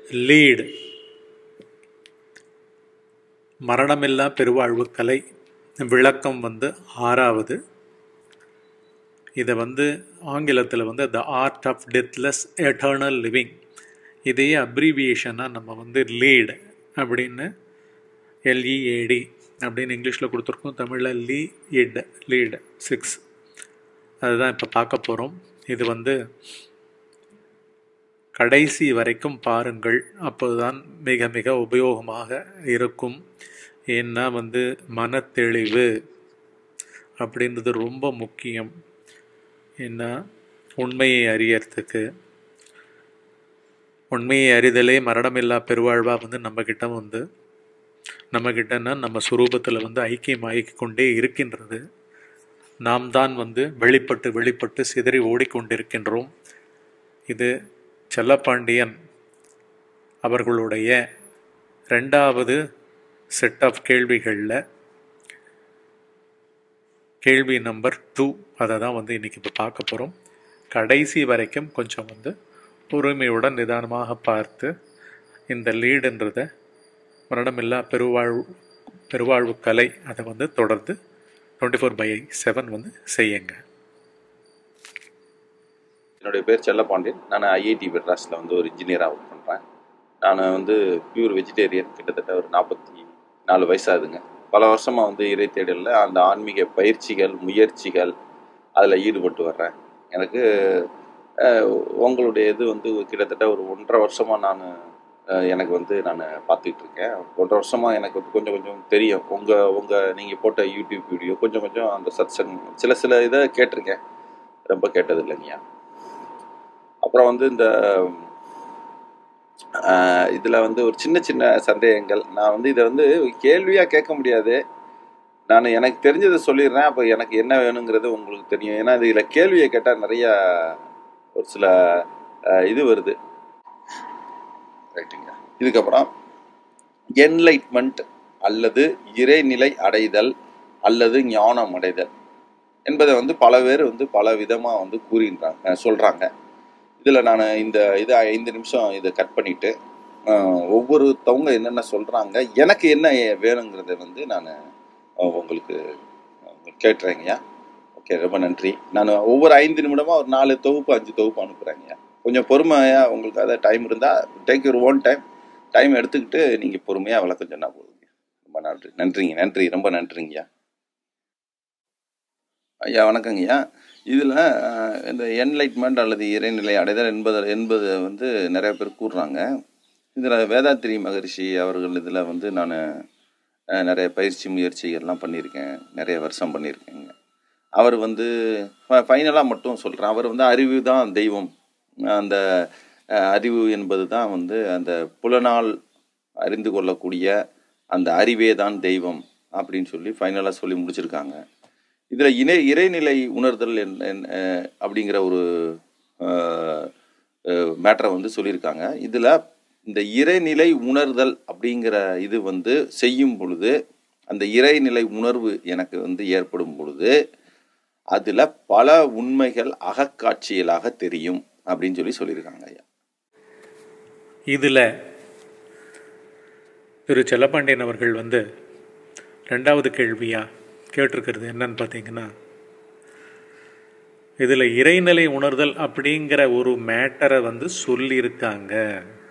lead மரணமில்லா பெருவாழ்வு கலை விளக்கம் வந்து ஆறாவது இதை வந்து ஆங்கிலத்தில் வந்து the art of deathless eternal living இதையே அப்ரிவியேஷனாக நம்ம வந்து லீடு அப்படின்னு எல்இஏடி அப்படின்னு இங்கிலீஷில் கொடுத்துருக்கோம் தமிழில் லீ இட் லீடு சிக்ஸ் அதுதான் இப்போ பார்க்க போகிறோம் இது வந்து கடைசி வரைக்கும் பாருங்கள் அப்போதுதான் மிக மிக உபயோகமாக இருக்கும் ஏன்னா வந்து மனத்தெளிவு அப்படின்றது ரொம்ப முக்கியம் ஏன்னா உண்மையை அறியறதுக்கு உண்மையை அறிதலே மரணமில்லா பெருவாழ்வாக வந்து நம்மக்கிட்ட வந்து நம்மக்கிட்டன்னா நம்ம சுரூபத்தில் வந்து ஐக்கியமாகி கொண்டே இருக்கின்றது நாம் தான் வந்து வெளிப்பட்டு வெளிப்பட்டு சிதறி ஓடிக்கொண்டிருக்கின்றோம் இது செல்லப்பாண்டியன் அவர்களுடைய ரெண்டாவது செட் ஆஃப் கேள்விகளில் கேள்வி நம்பர் டூ அதை தான் வந்து இன்றைக்கி இப்போ பார்க்க போகிறோம் கடைசி வரைக்கும் கொஞ்சம் வந்து பொறுமையுடன் நிதானமாக பார்த்து இந்த லீடுன்றத மரணமில்லா பெருவாழ்வு பெருவாழ்வு கலை அதை வந்து தொடர்ந்து டுவெண்ட்டி ஃபோர் பை செவன் வந்து செய்யுங்க என்னுடைய பேர் செல்லப்பாண்டியன் நான் ஐஐடி மெட்ராஸில் வந்து ஒரு இன்ஜினியராக ஒர்க் பண்ணுறேன் நான் வந்து பியூர் வெஜிடேரியன் கிட்டத்தட்ட ஒரு நாற்பத்தி நாலு வயசாகுதுங்க பல வருஷமாக வந்து இறை தேடலில் அந்த ஆன்மீக பயிற்சிகள் முயற்சிகள் அதில் ஈடுபட்டு வர்றேன் எனக்கு அஹ், உங்களுடைய இது வந்து கிட்டத்தட்ட ஒரு ஒன்றரை வருஷமாக நான் எனக்கு வந்து நான் பார்த்துக்கிட்டு இருக்கேன் ஒன்றரை வருஷமாக எனக்கு வந்து கொஞ்சம் கொஞ்சம் தெரியும் உங்கள் உங்கள் நீங்கள் போட்ட யூடியூப் வீடியோ கொஞ்சம் கொஞ்சம் அந்த சத்சங் சில சில இதை கேட்டிருக்கேன் ரொம்ப கேட்டது இல்லைங்கய்யா அப்புறம் வந்து இந்த ஆஹ், இதுல வந்து ஒரு சின்ன சின்ன சந்தேகங்கள் நான் வந்து இதை வந்து கேள்வியா கேட்க முடியாது நான் எனக்கு தெரிஞ்சதை சொல்லிடுறேன் அப்போ எனக்கு என்ன வேணுங்கிறது உங்களுக்கு தெரியும் ஏன்னா இதுல கேள்வியை கேட்டால் நிறைய ஒரு சில ஆஹ், இது வருது ரைட்டுங்க இதுக்கப்புறம் என்லைட்மெண்ட் அல்லது இறைநிலை அடைதல் அல்லது ஞானம் அடைதல் என்பதை வந்து பல பேர் வந்து பல விதமாக வந்து கூறுகின்றாங்க சொல்கிறாங்க இதில் நான் இந்த இதை ஐந்து நிமிஷம் இதை கட் பண்ணிவிட்டு ஒவ்வொருத்தவங்க என்னென்ன சொல்கிறாங்க எனக்கு என்ன வேணுங்கிறத வந்து நான் உங்களுக்கு கேட்டுறேங்கய்யா ஓகே ரொம்ப நன்றி நான் ஒவ்வொரு ஐந்து நிமிடமாக ஒரு நாலு தொகுப்பு அஞ்சு தொகுப்பு அனுப்புகிறேங்கய்யா கொஞ்சம் பொறுமையாக உங்களுக்கு அதை டைம் இருந்தால் take your own time time எடுத்துக்கிட்டு நீங்கள் பொறுமையாக விளக்கம் சொன்னால் போதுங்க ரொம்ப நன்றி நன்றிங்க நன்றி ரொம்ப நன்றிங்கய்யா ஐயா வணக்கங்கய்யா இதில் இந்த என்லைட்மெண்ட் அல்லது இறைநிலை அடைதல் என்பது என்பது வந்து நிறைய பேர் கூறுறாங்க இதில் வேதாத்திரி மகரிஷி அவர்கள் இதில் வந்து நான் நிறைய பயிற்சி முயற்சிகள்லாம் பண்ணியிருக்கேன் நிறைய வருஷம் பண்ணியிருக்கேங்க அவர் வந்து ஃபைனலாக மட்டும் சொல்கிறேன் அவர் வந்து அறிவு தான் தெய்வம் அந்த அஹ், அறிவு என்பது தான் வந்து அந்த புலனால் அறிந்து கொள்ளக்கூடிய அந்த அறிவே தான் தெய்வம் அப்படின்னு சொல்லி ஃபைனலாக சொல்லி முடிச்சிருக்காங்க இதில் இணை இறைநிலை உணர்தல் என்- என், அஹ், அப்படிங்கிற ஒரு மேட்டரை வந்து சொல்லியிருக்காங்க இதில் இந்த இறைநிலை உணர்தல் அப்படிங்கிற இது வந்து செய்யும் பொழுது அந்த இறைநிலை உணர்வு எனக்கு வந்து ஏற்படும் பொழுது அதில் பல உண்மைகள் அகக்காட்சியலாக தெரியும் அப்படின்னு சொல்லி சொல்லியிருக்காங்க ஐயா இதில் திரு செல்லப்பாண்டியன் அவர்கள் வந்து ரெண்டாவது கேள்வியா கேட்டிருக்கிறது என்னன்னு பார்த்தீங்கன்னா இதில் இறைநிலை உணர்தல் அப்படிங்கிற ஒரு மேட்டரை வந்து சொல்லியிருக்காங்க